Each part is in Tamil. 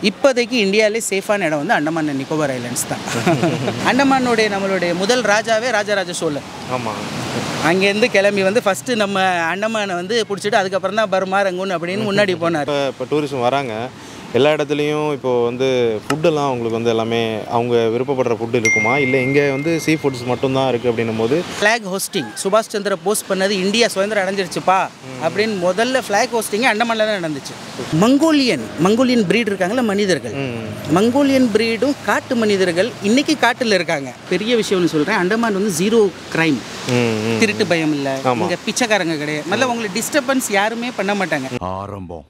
இப்போதைக்கு இந்தியாவிலே சேஃபான இடம் வந்து அண்டமான் அண்ட் நிக்கோபார் ஐலாண்ட்ஸ் தான் அண்டமானுடைய நம்மளுடைய முதல் ராஜாவே ராஜராஜ சோழன் ஆமாம் அங்கேருந்து கிளம்பி வந்து ஃபஸ்ட்டு நம்ம அண்டமானை வந்து பிடிச்சிட்டு அதுக்கப்புறம் தான் பர்மா ரங்கூன் அப்படின்னு முன்னாடி போனார் இப்போ இப்போ டூரிசம் வராங்க எல்லா இடத்துலையும் இப்போ வந்து ஃபுட்டெல்லாம் அவங்களுக்கு வந்து எல்லாமே அவங்க விருப்பப்படுற ஃபுட்டு இருக்குமா இல்லை இங்கே வந்து சீ ஃபுட்ஸ் மட்டும்தான் இருக்குது அப்படின்னும் போது ஃப்ளாக் ஹோஸ்டிங் சுபாஷ் சந்திர போஸ் பண்ணது இந்தியா சுதந்திரம் அடைஞ்சிருச்சுப்பா அப்படின்னு முதல்ல ஃப்ளாக் ஹோஸ்டிங் அண்டமான்ல தான் நடந்துச்சு மங்கோலியன் மங்கோலியன் பிரீட் இருக்காங்கல்ல மனிதர்கள் மங்கோலியன் பிரீடும் காட்டு மனிதர்கள் இன்னைக்கு காட்டில் இருக்காங்க பெரிய விஷயம்னு சொல்கிறேன் அண்டமான் வந்து ஜீரோ கிரைம் ம் ம் திருட்டு பயம் இல்லை இங்கே பிச்சைக்காரங்க கிடையாது முதல்ல உங்களுக்கு டிஸ்டர்பன்ஸ் யாருமே பண்ண மாட்டாங்க ஆரம்பம்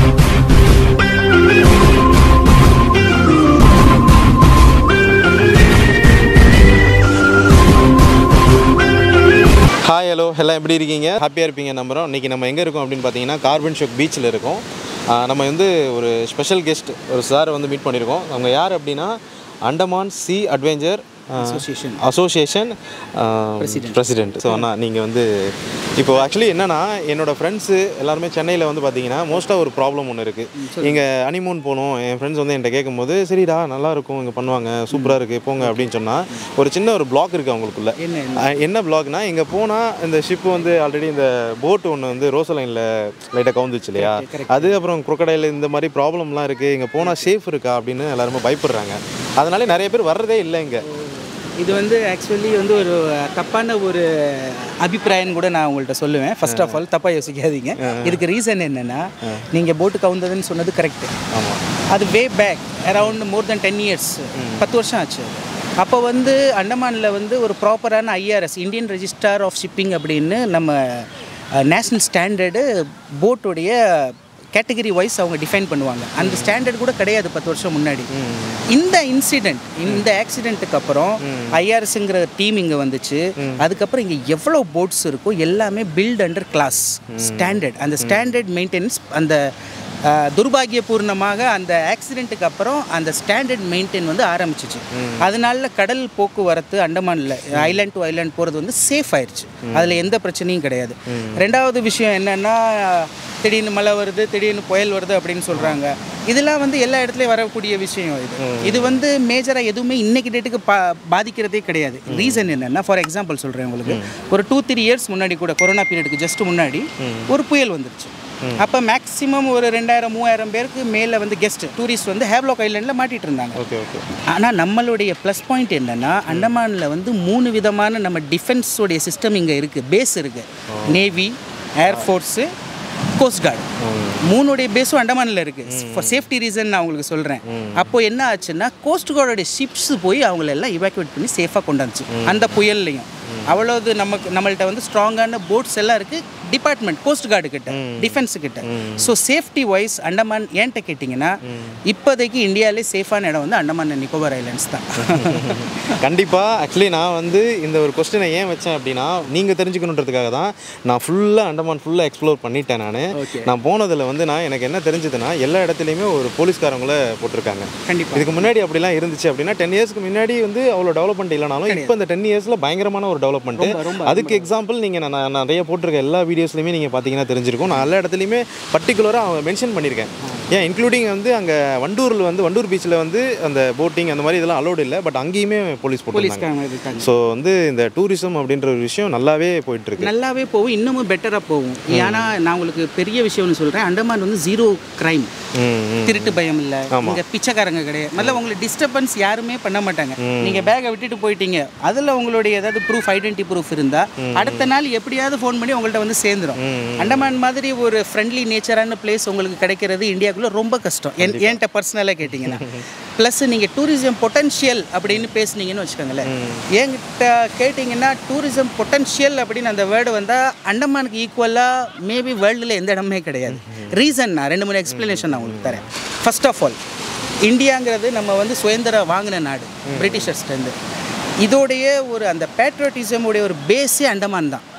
ஹாய் ஹலோ எல்லாம் எப்படி இருக்கீங்க ஹாப்பியாக இருப்பீங்க நம்புகிறோம் இன்றைக்கி நம்ம எங்கே இருக்கோம் அப்படின்னு பார்த்தீங்கன்னா கார்பன் ஷோக் பீச்சில் இருக்கோம் ஆஹ் நம்ம வந்து ஒரு ஸ்பெஷல் கெஸ்ட் ஒரு சாரை வந்து மீட் பண்ணியிருக்கோம் அவங்க யார் அப்படின்னா Andaman sea adventure association association president so அண்ணா நீங்கள் வந்து இப்போ ஆக்சுவலி என்னன்னா என்னோட ஃப்ரெண்ட்ஸு எல்லாருமே சென்னையில் வந்து பார்த்தீங்கன்னா மோஸ்ட்டாக ஒரு ப்ராப்ளம் ஒன்று இருக்குது இங்கே அனிமூன் போகணும் என் ஃப்ரெண்ட்ஸ் வந்து என்கிட்ட கேட்கும்போது சரிடா நல்லா இருக்கும் இங்கே பண்ணுவாங்க சூப்பராக இருக்குது போங்க அப்படின்னு சொன்னால் ஒரு சின்ன ஒரு பிளாக் இருக்குது அவங்களுக்குள்ள என்ன அஹ் என்ன பிளாக்னா இங்கே போனால் இந்த ஷிப் வந்து ஆல்ரெடி இந்த போட் ஒன்று வந்து ரோச லைனில் லைட்டாக கவுந்துச்சு இல்லையா அது அப்புறம் குரக்கடையில் இந்த மாதிரி ப்ராப்ளம்லாம் இருக்குது இங்கே போனால் சேஃப் இருக்கா அப்படின்னு எல்லாருமே பயப்படுறாங்க அதனால நிறைய பேர் வர்றதே இல்லை இங்கே இது வந்து ஆக்சுவலி வந்து ஒரு தப்பான ஒரு அபிப்பிராயம் கூட நான் உங்கள்கிட்ட சொல்லுவேன் ஃபர்ஸ்ட் ஆஃப் ஆல் தப்பாக யோசிக்காதீங்க இதுக்கு ரீசன் என்னென்னா நீங்கள் போட்டு கவுந்ததுன்னு சொன்னது கரெக்ட் ஆமாம் அது way back around more than ten years பத்து வருஷம் ஆச்சு அப்போ வந்து அண்டமானில் வந்து ஒரு ப்ராப்பரான IRS Indian registrar of shipping அப்படின்னு நம்ம நேஷ்னல் ஸ்டாண்டர்டு போட்டுடைய கேட்டகரி வைஸ் அவங்க டிஃபைன் பண்ணுவாங்க அந்த ஸ்டாண்டர்ட் கூட கிடையாது பத்து வருஷம் முன்னாடி இந்த இன்சிடெண்ட் இந்த ஆக்சிடென்ட்டுக்கு அப்புறம் ஐஆர்எஸ்ங்கிற டீம் இங்கே வந்துச்சு அதுக்கப்புறம் இங்கே எவ்வளோ போட்ஸ் இருக்கோ எல்லாமே பில்ட் அண்டர் கிளாஸ் ஸ்டாண்டர்ட் அந்த ஸ்டாண்டர்ட் மெயின்டெனன்ஸ் அந்த ஆஹ், துர்பாகியபூர்ணமாக அந்த ஆக்சிடென்ட்டுக்கு அப்புறம் அந்த ஸ்டாண்டர்ட் மெயின்டைன் வந்து ஆரம்பிச்சிச்சு அதனால கடல் போக்குவரத்து அண்டமானில் ஐலாண்ட் டு ஐலாண்ட் போகிறது வந்து சேஃப் ஆயிடுச்சு அதில் எந்த பிரச்சனையும் கிடையாது ரெண்டாவது விஷயம் என்னென்னா திடீர்னு மழை வருது திடீர்னு புயல் வருது அப்படின்னு சொல்கிறாங்க இதெல்லாம் வந்து எல்லா இடத்துலையும் வரக்கூடிய விஷயம் இது இது வந்து மேஜராக எதுவுமே இன்னைக்கு டேட்டுக்கு பா பாதிக்கிறதே கிடையாது ரீசன் என்னென்னா ஃபார் எக்ஸாம்பிள் சொல்கிறேன் உங்களுக்கு ஒரு டூ த்ரீ இயர்ஸ் முன்னாடி கூட கொரோனா பீரியடுக்கு ஜஸ்ட் முன்னாடி ஒரு புயல் வந்துருச்சு அப்போ மேக்ஸிமம் ஒரு ரெண்டாயிரம் மூவாயிரம் பேருக்கு மேலே வந்து கெஸ்ட் டூரிஸ்ட் வந்து ஹேவ்லாக் ஐலாண்டில் மாட்டிட்டு இருந்தாங்க ஓகே ஓகே ஆனால் நம்மளுடைய ப்ளஸ் பாயிண்ட் என்னென்னா அண்டமானில் வந்து மூணு விதமான நம்ம டிஃபென்ஸோடைய சிஸ்டம் இங்கே இருக்குது பேஸ் இருக்குது நேவி ஏர்ஃபோர்ஸு கோஸ்ட் கார்டு மூணுடைய பேஸும் அண்டமானில் இருக்குது ஃபார் சேஃப்டி ரீசன் நான் உங்களுக்கு சொல்கிறேன் அப்போ என்ன ஆச்சுன்னா கோஸ்ட் கார்டோடைய ஷிப்ஸ் போய் அவங்கள எல்லாம் இவாக்குவேட் பண்ணி சேஃபாக கொண்டாந்துச்சு அந்த புயல்லையும் அவ்வளோது நமக்கு நம்மள்ட்ட வந்து ஸ்ட்ராங்கான போட்ஸ் எல்லாம் இருக்குது டிபார்ட்மெண்ட் கோஸ்ட் கார்டு கிட்ட டிஃபென்ஸ் கிட்ட ஸோ சேஃப்டி வைஸ் அண்டமான் ஏன்ட்ட கேட்டிங்கன்னா இப்போதைக்கு இந்தியாவிலே சேஃபான இடம் வந்து அண்டமான் and நிக்கோபார் ஐலாண்ட்ஸ் தான் கண்டிப்பாக ஆக்சுவலி நான் வந்து இந்த ஒரு கொஸ்டினை ஏன் வச்சேன் அப்படின்னா நீங்கள் தெரிஞ்சுக்கணுன்றதுக்காக தான் நான் ஃபுல்லாக அண்டமான் ஃபுல்லாக எக்ஸ்ப்ளோர் பண்ணிட்டேன் நான் நான் போனதில் வந்து நான் எனக்கு என்ன தெரிஞ்சதுன்னா எல்லா இடத்துலையுமே ஒரு போலீஸ்காரங்கள போட்டிருக்காங்க கண்டிப்பாக இதுக்கு முன்னாடி அப்படிலாம் இருந்துச்சு அப்படின்னா டென் இயர்ஸ்க்கு முன்னாடி வந்து அவ்வளோ டெவலப்மெண்ட் இல்லைனாலும் இப்போ இந்த டென் இயர்ஸில் பயங்கரமான ஒரு டெவலப்மெண்ட் அதுக்கு எக்ஸாம்பிள் நீங்கள் நான் நான் நிறைய போட்டிருக்க எல்லா வீடியோஸ்லையுமே நீங்கள் பார்த்தீங்கன்னா தெரிஞ்சிருக்கும் நான் எல்லா இடத்துலையுமே பர்டிகுலராக மென்ஷன் பண்ணியிருக்கேன் ஏன் இன்க்ளூடிங் வந்து அங்கே வண்டூரில் வந்து வண்டூர் பீச்சில் வந்து அந்த போட்டிங் அந்த மாதிரி இதெல்லாம் அலோடு இல்லை பட் அங்கேயுமே போலீஸ் போட்டிருக்காங்க போலீஸ்காரங்க இருக்காங்க ஸோ வந்து இந்த டூரிசம் அப்படின்ற ஒரு விஷயம் நல்லாவே போயிட்டு இருக்கு நல்லாவே போகும் இன்னமும் பெட்டராக போகும் ஏன்னா நான் உங்களுக்கு பெரிய விஷயம்னு சொல்கிறேன் அண்டமான் வந்து ஜீரோ கிரைம் ம், ம். திருட்டு பயம் இல்லை இங்கே பிச்சைக்காரங்க கிடையாது முதல்ல உங்களுக்கு டிஸ்டர்பன்ஸ் யாருமே பண்ண மாட்டாங்க நீங்கள் பேக்கை விட்டுட்டு போயிட்டீங்க அதில் உங்களுடைய ஏதாவது ப்ரூஃப் ஐடென்டி ப்ரூஃப் இருந்தால் அடுத்த நாள் எப்படியாவது ஃபோன் பண்ணி உங்கள்கிட்ட வந்து சேர்ந்துரும் அண்டமான் மாதிரி ஒரு ஃப்ரெண்ட்லி நேச்சரான பிளேஸ் உங்களுக்கு கிடைக்கிறது இந்தியாவுக்குள்ள ரொம்ப கஷ்டம் என் என்கிட்ட பர்சனலாக கேட்டிங்கன்னா ப்ளஸ் நீங்கள் டூரிசம் பொட்டன்ஷியல் அப்படின்னு பேசுனீங்கன்னு வச்சுக்கோங்களேன் என்கிட்ட கேட்டிங்கன்னா டூரிசம் பொட்டன்ஷியல் அப்படின்னு அந்த வேர்டு வந்தால் அண்டமானுக்கு ஈக்குவலாக மேபி வேர்ல்டில் எந்த இடமே கிடையாது ரீசன் நான் ரெண்டு மூணு எக்ஸ்ப்ளனேஷன் நான் உங்களுக்கு தரேன் ஃபர்ஸ்ட் ஆஃப் ஆல் இந்தியாங்கிறது நம்ம வந்து சுதந்திரம் வாங்கின நாடு பிரிட்டிஷர்ஸ்லேருந்து இதோடைய ஒரு அந்த பேட்ரோட்டிசம் உடைய ஒரு பேஸே அண்டமான் தான்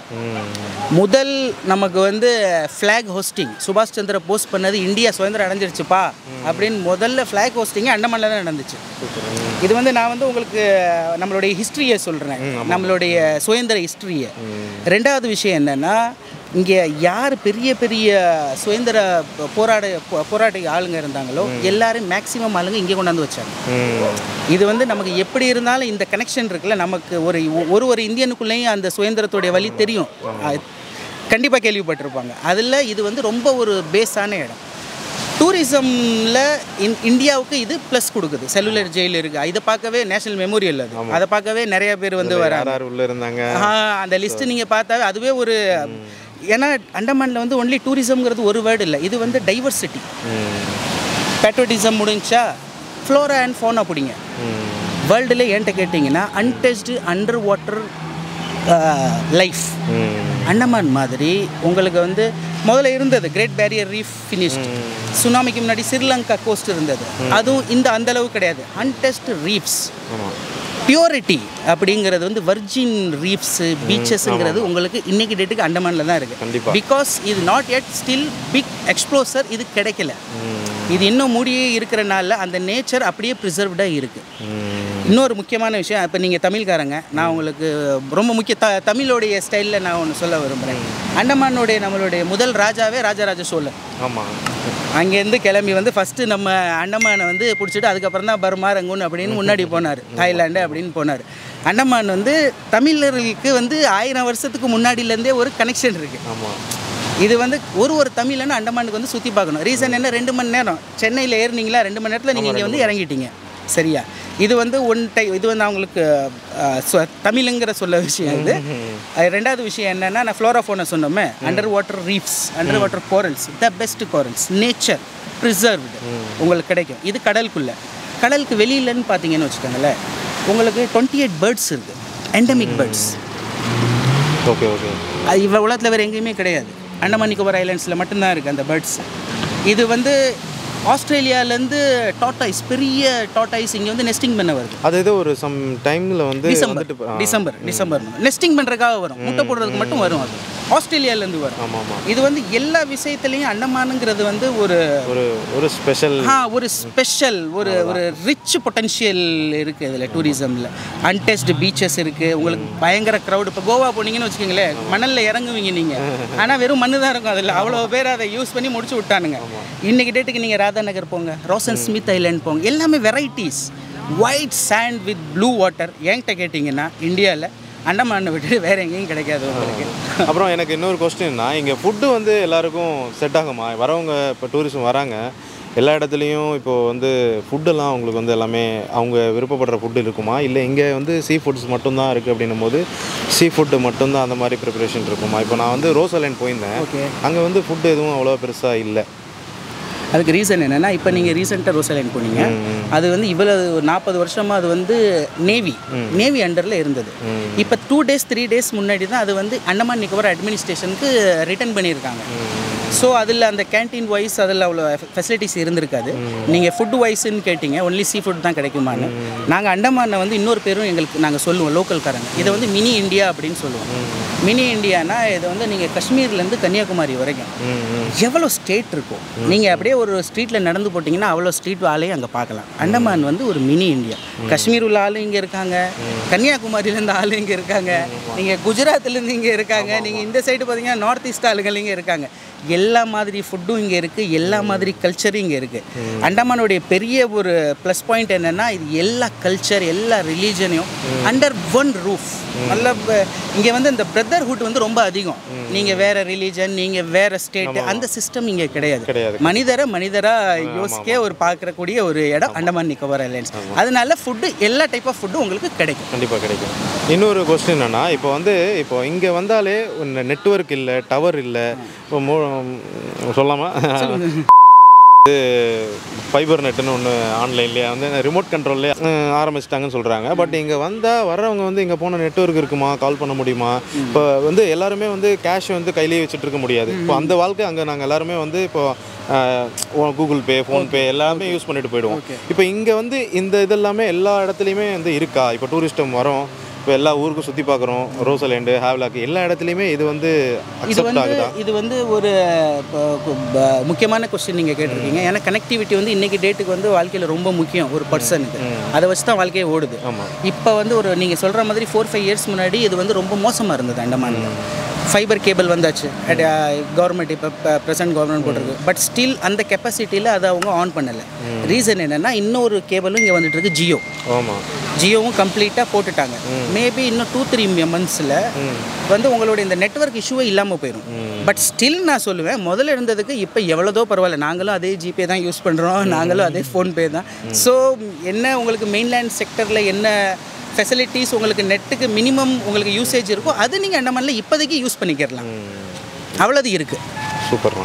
முதல் நமக்கு வந்து ஃப்ளாக் ஹோஸ்டிங் சுபாஷ் சந்திர போஸ் பண்ணது இந்தியா சுதந்திரம் அடைஞ்சிருச்சுப்பா அப்படின்னு முதல்ல ஃப்ளாக் ஹோஸ்டிங்கே அண்டமானில் தான் நடந்துச்சு இது வந்து நான் வந்து உங்களுக்கு நம்மளுடைய ஹிஸ்ட்ரியை சொல்கிறேன் நம்மளுடைய சுதந்திர ஹிஸ்ட்ரியை ரெண்டாவது விஷயம் என்னென்னா இங்கே யார் பெரிய பெரிய சுதந்திர போ- போராட போ- போராட்ட ஆளுங்க இருந்தாங்களோ எல்லாரும் மேக்ஸிமம் ஆளுங்க இங்கே கொண்டாந்து வச்சாங்க ம் இது வந்து நமக்கு எப்படி இருந்தாலும் இந்த கனெக்ஷன் இருக்குல்ல நமக்கு ஒரு ஒரு ஒரு இந்தியனுக்குள்ளேயும் அந்த சுதந்திரத்துடைய வழி தெரியும் கண்டிப்பாக கேள்விப்பட்டிருப்பாங்க அதில் இது வந்து ரொம்ப ஒரு பேஸான இடம் டூரிசமில் இன் இந்தியாவுக்கு இது ப்ளஸ் கொடுக்குது செல்லுலர் ஜெயில் இருக்குது இதை பார்க்கவே நேஷனல் மெமோரியல் அது அதை பார்க்கவே நிறைய பேர் வந்து வராங்க யார் யார் உள்ள இருந்தாங்க ஆ, அந்த லிஸ்ட் நீங்கள் பார்த்தாவே அதுவே ஒரு ஏன்னா அண்டமானில் வந்து ஒன்லி டூரிசம்ங்கிறது ஒரு வேர்டு இல்லை இது வந்து டைவர்சிட்டி ம் பேட்ரோட்டிசம் முடிஞ்சா ஃப்ளோரா அண்ட் ஃபோனா பிடிங்க ம் வேர்ல்டில் ஏன்ட்ட கேட்டிங்கன்னா அன்டச்டு அண்டர் வாட்டர் லைஃப் ம் அண்டமான் மாதிரி உங்களுக்கு வந்து முதல்ல இருந்தது கிரேட் பேரியர் ரீஃப் ஃபினிஷ்ட் சுனாமிக்கு முன்னாடி ஸ்ரீலங்கா கோஸ்ட் இருந்தது அதுவும் இந்த அந்த அளவு கிடையாது அன்டெஸ்ட் ரீஃப்ஸ் ஆமாம் பியூரிட்டி அப்படிங்கிறது வந்து வர்ஜின் ரீஃப்ஸ் பீச்சஸ்ங்கிறது உங்களுக்கு இன்னைக்கு டேட்டுக்கு அண்டமானில் தான் இருக்குது கண்டிப்பா. பிகாஸ் இது not yet still big exposure இது கிடைக்கல இது இன்னும் மூடியே இருக்கிறனால அந்த நேச்சர் அப்படியே ப்ரிசர்வ்டாக இருக்குது ம் இன்னொரு முக்கியமான விஷயம் இப்போ நீங்கள் தமிழ்காரங்க நான் உங்களுக்கு ரொம்ப முக்கிய த தமிழோடைய ஸ்டைலில் நான் ஒன்று சொல்ல விரும்புகிறேன் அண்டமானுடைய நம்மளுடைய முதல் ராஜாவே ராஜராஜ சோழன் ஆமாம் அங்கேருந்து கிளம்பி வந்து ஃபஸ்ட்டு நம்ம அண்டமானை வந்து பிடிச்சிட்டு அதுக்கப்புறம் தான் பர்மா ரங்கூன் அப்படின்னு முன்னாடி போனார் தாய்லாண்டு அப்படின்னு போனார் அண்டமான் வந்து தமிழர்களுக்கு வந்து ஆயிரம் வருஷத்துக்கு முன்னாடியிலேருந்தே ஒரு கனெக்ஷன் இருக்குது ஆமாம் இது வந்து ஒரு ஒரு தமிழன்னு அண்டமானுக்கு வந்து சுற்றி பார்க்கணும் ரீசன் என்ன ரெண்டு மணி நேரம் சென்னையில் ஏறுனீங்களா ரெண்டு மணி நேரத்தில் நீங்கள் இங்கே வந்து இறங்கிட்டீங்க சரியா இது வந்து ஒன் டை இது வந்து அவங்களுக்கு அஹ், சொ- தமிழுங்கிற சொல்ல விஷயம் இது அஹ், ரெண்டாவது விஷயம் என்னன்னா நான் ஃப்ளோராஃபோனை சொன்னோமே under water reefs under water corals the best corals nature preserved உங்களுக்கு கிடைக்கும் இது கடலுக்குள்ள கடலுக்கு வெளியிலன்னு பார்த்தீங்கன்னு வச்சுக்கோங்களேன் உங்களுக்கு டுவெண்ட்டி எயிட் பேர்ட்ஸ் இருக்குது எண்டமிக் பேர்ட்ஸ் ஓகே ஓகே அது இவ்வளோ உலகத்தில் வேறு எங்கேயுமே கிடையாது அண்டமான் நிக்கோபார் ஐலாண்ட்ஸில் மட்டும்தான் இருக்குது அந்த பேர்ட்ஸ் இது வந்து ஆஸ்திரேலியாலேருந்து டாட்டாய்ஸ் பெரிய டாட்டாய்ஸ் இங்கே வந்து நெஸ்டிங் பண்ண வருது அது ஏதோ ஒரு சம் டைமில் வந்து டிசம்பர் வந்துட்டு ஆ, டிசம்பர் டிசம்பர் நெஸ்டிங் பண்ணுறதுக்காக வரும் முட்டை போடுறதுக்கு மட்டும் வரும் அது ஆஸ்திரேலியாலேருந்து வரும் ஆமாம் ஆமாம் இது வந்து எல்லா விஷயத்துலையும் அண்டமானுங்கிறது வந்து ஒரு ஒரு ஒரு ஸ்பெஷல் ஆ ஒரு ஸ்பெஷல் ஒரு ஒரு ரிச் பொட்டன்ஷியல் இருக்குது இதில் டூரிசமில் அன்டெஸ்ட் பீச்சஸ் இருக்குது உங்களுக்கு பயங்கர க்ரௌட் இப்போ கோவா போனீங்கன்னு வச்சுக்கோங்களேன் மணலில் இறங்குவீங்க நீங்கள் ஆனால் வெறும் மண்ணு தான் இருக்கும் அதில் அவ்வளோ பேர் அதை யூஸ் பண்ணி முடிச்சு விட்டானுங்க இன்னைக்கு டேட்டுக்கு நீங்கள் ராதா நகர் போங்க ரோசன் ஸ்மித் ஐலாண்ட் போங்க எல்லாமே varieties white sand with blue water என்கிட்ட கேட்டிங்கன்னா இந்தியாவில் அண்டமானை விட்டுட்டு வேறு எங்கேயும் கிடைக்காது உங்களுக்கு அப்புறம் எனக்கு இன்னொரு கொஸ்டின்னா இங்கே ஃபுட்டு வந்து எல்லாருக்கும் செட் ஆகுமா வரவங்க இப்போ டூரிஸ்ட் வராங்க எல்லா இடத்துலையும் இப்போ வந்து ஃபுட்டெல்லாம் அவங்களுக்கு வந்து எல்லாமே அவங்க விருப்பப்படுற ஃபுட்டு இருக்குமா இல்லை இங்கே வந்து சீ ஃபுட்ஸ் மட்டும்தான் இருக்குது அப்படின்னும் போது சீ ஃபுட்டு மட்டும்தான் அந்த மாதிரி ப்ரிப்பரேஷன் இருக்குமா இப்போ நான் வந்து ரோஸ் ஐலாண்ட் போயிருந்தேன் ஓகே அங்கே வந்து ஃபுட்டு எதுவும் அவ்வளோ பெருசாக இல்லை அதுக்கு ரீசன் என்னென்னா இப்போ நீங்கள் ரீசெண்டாக ரோசலைன் போனீங்க அது வந்து இவ்வளவு ஒரு நாற்பது வருஷமாக அது வந்து நேவி நேவி அண்டரில் இருந்தது இப்போ டூ டேஸ் த்ரீ டேஸ் முன்னாடி தான் அது வந்து அண்டமான் நிக்கோபார் அட்மினிஸ்ட்ரேஷனுக்கு ரிட்டர்ன் பண்ணியிருக்காங்க ஸோ அதில் அந்த கேண்டீன் வைஸ் அதில் அவ்வளோ ஃபெசிலிட்டிஸ் இருந்திருக்காது நீங்கள் ஃபுட் வைஸ்ன்னு கேட்டிங்க ஒன்லி சீ ஃபுட் தான் கிடைக்குமான்னு நாங்கள் அண்டமானை வந்து இன்னொரு பேரும் எங்களுக்கு நாங்கள் சொல்லுவோம் லோக்கல்காரங்க இதை வந்து மினி இந்தியா அப்படின்னு சொல்லுவோம் மினி இந்தியானா இது வந்து நீங்கள் காஷ்மீர்லேருந்து கன்னியாகுமரி வரைக்கும் எவ்வளோ ஸ்டேட் இருக்கும் நீங்கள் அப்படியே ஒரு ஸ்ட்ரீட்டில் நடந்து போட்டிங்கன்னா அவ்வளோ ஸ்ட்ரீட் ஆளையும் அங்கே பார்க்கலாம் அண்டமான் வந்து ஒரு மினி இந்தியா காஷ்மீர் உள்ள ஆளும் இங்கே இருக்காங்க கன்னியாகுமரியிலேருந்து ஆளு இங்கே இருக்காங்க நீங்கள் குஜராத்லேருந்து இங்கே இருக்காங்க நீங்கள் இந்த சைடு பார்த்தீங்கன்னா நார்த் ஈஸ்ட் ஆளுகள் இங்கே இருக்காங்க எல்லா மாதிரி ஃபுட்டும் இங்கே இருக்குது எல்லா மாதிரி கல்ச்சரும் இங்கே இருக்குது அண்டமானுடைய பெரிய ஒரு ப்ளஸ் பாயிண்ட் என்னென்னா இது எல்லா கல்ச்சர் எல்லா ரிலீஜனையும் அண்டர் ஒன் ரூஃப் நல்ல இங்கே வந்து இந்த பிரதர்ஹுட் வந்து ரொம்ப அதிகம் நீங்கள் வேற ரிலீஜன் நீங்கள் வேற ஸ்டேட் அந்த சிஸ்டம் இங்கே கிடையாது கிடையாது. மனிதரை மனிதராக யோசிக்க ஒரு பார்க்கக்கூடிய ஒரு இடம் அண்டமான் நிக்கோபார் ஐலாண்ட்ஸ் அதனால ஃபுட்டு எல்லா டைப் ஆஃப் ஃபுட்டும் உங்களுக்கு கிடைக்கும் கண்டிப்பாக கிடைக்கும் இன்னொரு கொஸ்டின் என்னன்னா இப்போ வந்து இப்போ இங்கே வந்தாலே நெட்வொர்க் இல்லை டவர் இல்லை இப்போ மோ சொல்லாமா இது ஃபைபர் நெட்டுன்னு ஒன்று ஆன்லைன்லேயே வந்து ரிமோட் கண்ட்ரோல்லே ஆரம்பிச்சிட்டாங்கன்னு சொல்கிறாங்க பட் இங்கே வந்தால் வர்றவங்க வந்து இங்கே போன நெட்வொர்க் இருக்குமா கால் பண்ண முடியுமா இப்போ வந்து எல்லாருமே வந்து கேஷ் வந்து கையிலேயே வச்சுட்டு இருக்க முடியாது இப்போ அந்த வாழ்க்கை அங்கே நாங்கள் எல்லாருமே வந்து இப்போ கூகுள் பே ஃபோன்பே எல்லாமே யூஸ் பண்ணிட்டு போயிடுவோம் இப்போ இங்கே வந்து இந்த இதெல்லாமே எல்லா இடத்துலையுமே வந்து இருக்கா இப்போ டூரிஸ்டம் வரோம் இப்போ எல்லா ஊருக்கும் சுற்றி பார்க்குறோம் ரோசலேண்டு ஹேவ்லாக் எல்லா இடத்துலையுமே இது வந்து இது அக்செப்ட் வந்து ஆகுதா இது வந்து ஒரு இப்போ, ப- முக்கியமான கொஸ்டின் நீங்கள் கேட்டிருக்கீங்க ஏன்னா கனெக்டிவிட்டி வந்து இன்னைக்கு டேட்டுக்கு வந்து வாழ்க்கையில் ரொம்ப முக்கியம் ஒரு பர்சனுக்கு அதை வச்சு தான் வாழ்க்கையே ஓடுது ஆமாம் இப்போ வந்து ஒரு நீங்கள் சொல்கிற மாதிரி ஃபோர் ஃபைவ் இயர்ஸ் முன்னாடி இது வந்து ரொம்ப மோசமாக இருந்தது அண்டமானில் ஃபைபர் கேபிள் வந்தாச்சு கவர்மெண்ட் இப்போ ப்ரெசன்ட் கவர்மெண்ட் போட்டிருக்கு பட் ஸ்டில் அந்த கெப்பாசிட்டியில் அதை அவங்க ஆன் பண்ணலை ரீசன் என்னென்னா இன்னொரு கேபிளும் இங்கே வந்துட்டு இருக்கு ஜியோ ஆமாம் ஜியோவும் கம்ப்ளீட்டாக போட்டுட்டாங்க மேபி இன்னும் டூ த்ரீ மந்த்ஸில் வந்து உங்களோட இந்த நெட்வொர்க் இஷ்யூவே இல்லாமல் போயிடும் பட் ஸ்டில் நான் சொல்லுவேன் முதல்ல இருந்ததுக்கு இப்போ எவ்வளோதோ பரவாயில்ல நாங்களும் அதே ஜிபே தான் யூஸ் பண்ணுறோம் நாங்களும் அதே ஃபோன்பே தான் ஸோ என்ன உங்களுக்கு மெயின்லேண்ட் செக்டரில் என்ன ஃபெசிலிட்டிஸ் உங்களுக்கு நெட்டுக்கு மினிமம் உங்களுக்கு யூசேஜ் இருக்கோ அது நீங்கள் அண்டமானில் இப்போதைக்கு யூஸ் பண்ணிக்கிறலாம் அவ்வளோது இருக்குது சூப்பர்ண்ணா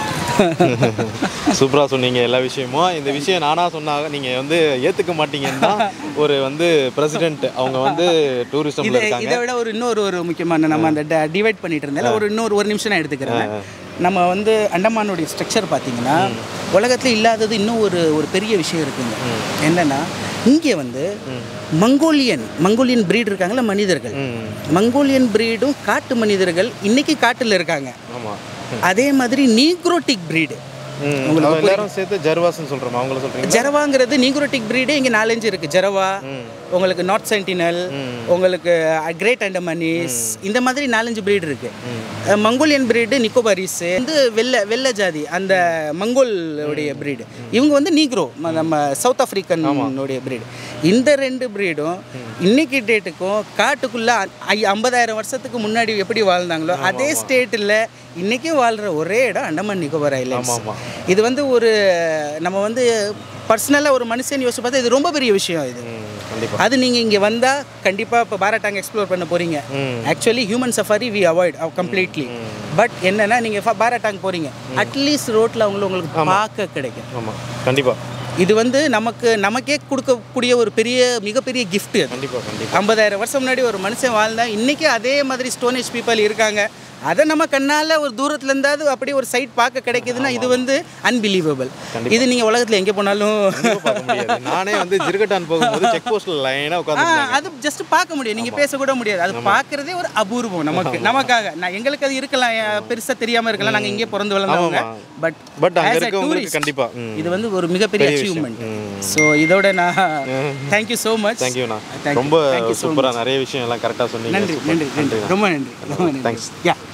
சூப்பராக சொன்னீங்க எல்லா விஷயமும் இந்த விஷயம் நானாக சொன்னாங்க நீங்கள் வந்து ஏற்றுக்க மாட்டீங்கன்னா ஒரு வந்து பிரசிடென்ட் அவங்க வந்து டூரிசமில் இதை இருக்காங்க இதை விட ஒரு இன்னொரு ஒரு முக்கியமான நம்ம அந்த டிவைட் பண்ணிட்டு இருந்தேன் ஒரு இன்னொரு ஒரு நிமிஷம் நான் எடுத்துக்கிறேன் நம்ம வந்து அண்டமானுடைய ஸ்ட்ரக்சர் பார்த்தீங்கன்னா உலகத்தில் இல்லாதது இன்னும் ஒரு ஒரு பெரிய விஷயம் இருக்குங்க என்னன்னா இங்கே வந்து மங்கோலியன் மங்கோலியன் பிரீடு இருக்காங்களா மனிதர்கள் மங்கோலியன் பிரீடும் காட்டு மனிதர்கள் இன்னைக்கு காட்டில் இருக்காங்க ஆமாம் அதே மாதிரி நீக்ரோட்டிக் பிரீடு உங்களுக்கு எல்லாரும் சேர்த்து ஜர்வாஸ்ன்னு சொல்கிறோமா அவங்கள சொல்கிறீங்க ஜெரவாங்கிறது நீக்ரோட்டிக் பிரீடே இங்கே நாலஞ்சு இருக்குது ஜெரவா உங்களுக்கு நார்த் சென்டினல் உங்களுக்கு கிரேட் அண்டமானிஸ் இந்த மாதிரி நாலஞ்சு பிரீடு இருக்குது மங்கோலியன் பிரீடு நிக்கோபாரிஸ் வந்து வெள்ளை வெள்ளை ஜாதி அந்த மங்கோலுடைய பிரீடு இவங்க வந்து நீக்ரோ நம்ம சவுத் ஆஃப்ரிக்கன் உடைய பிரீடு இந்த ரெண்டு பிரீடும் இன்னைக்கு டேட்டுக்கும் காட்டுக்குள்ளே ஐம்பதாயிரம் வருஷத்துக்கு முன்னாடி எப்படி வாழ்ந்தாங்களோ அதே ஸ்டேட்டில் இன்றைக்கும் வாழ்கிற ஒரே இடம் அண்டமான் நிக்கோபார் ஐலாண்ட்ஸ் ஆமா. இது வந்து ஒரு நம்ம வந்து பர்சனலாக ஒரு மனுஷன் யோசிச்சு பார்த்தா இது ரொம்ப பெரிய விஷயம் இது கண்டிப்பாக அது நீங்கள் இங்கே வந்தால் கண்டிப்பாக இப்போ பாராட்டாங்க எக்ஸ்ப்ளோர் பண்ண போகிறீங்க actually human safari we avoid completely but என்னன்னா நீங்கள் பாராட்டாங்க போகிறீங்க அட்லீஸ்ட் ரோட்டில் அவங்கள உங்களுக்கு பார்க்க கிடைக்கும் ஆமாம் கண்டிப்பாக இது வந்து நமக்கு நமக்கே கொடுக்கக்கூடிய ஒரு பெரிய மிகப்பெரிய gift அது கண்டிப்பாக கண்டிப்பாக ஐம்பதாயிரம் வருஷம் முன்னாடி ஒரு மனுஷன் வாழ்ந்தா இன்னைக்கு அதே மாதிரி ஸ்டோனேஜ் பீப்பிள் இருக்காங்க அதை நம்ம கண்ணால் ஒரு தூரத்துல இருந்தாவது அப்படியே ஒரு சைட் பார்க்க கிடைக்குதுன்னா இது வந்து அன்பிலீவபிள் இது நீங்கள் உலகத்தில் எங்கே போனாலும் பார்க்க முடியாது நானே வந்து ஜிர்கட்டான் போகும்போது செக் போஸ்ட்டில் லைனாக ஆ, உட்காந்து அது ஜஸ்ட் பார்க்க முடியும் நீங்க பேச கூட முடியாது அது பார்க்கறதே ஒரு அபூர்வம் நமக்கு நமக்காக நான் எங்களுக்கு அது இருக்கலாம் எ- பெருசா தெரியாம இருக்கலாம் நாங்க இங்கே பிறந்து வளர்ந்தவங்க பட் பட் அங்கே இருக்கவங்களுக்கு கண்டிப்பாக ம் இது வந்து ஒரு மிகப்பெரிய அச்சீவ்மெண்ட் ஸோ இதோட நான் தேங்க்யூ ஸோ மச் தேங்க்யூண்ணா Thank you. ரொம்ப Thank you so சூப்பராக நிறைய விஷயம் எல்லாம் கரெக்டாக சொன்னீங்க நன்றி Super. நன்றி நன்றி ரொம்ப நன்றி ரொம்ப நன்றி Thanks. யா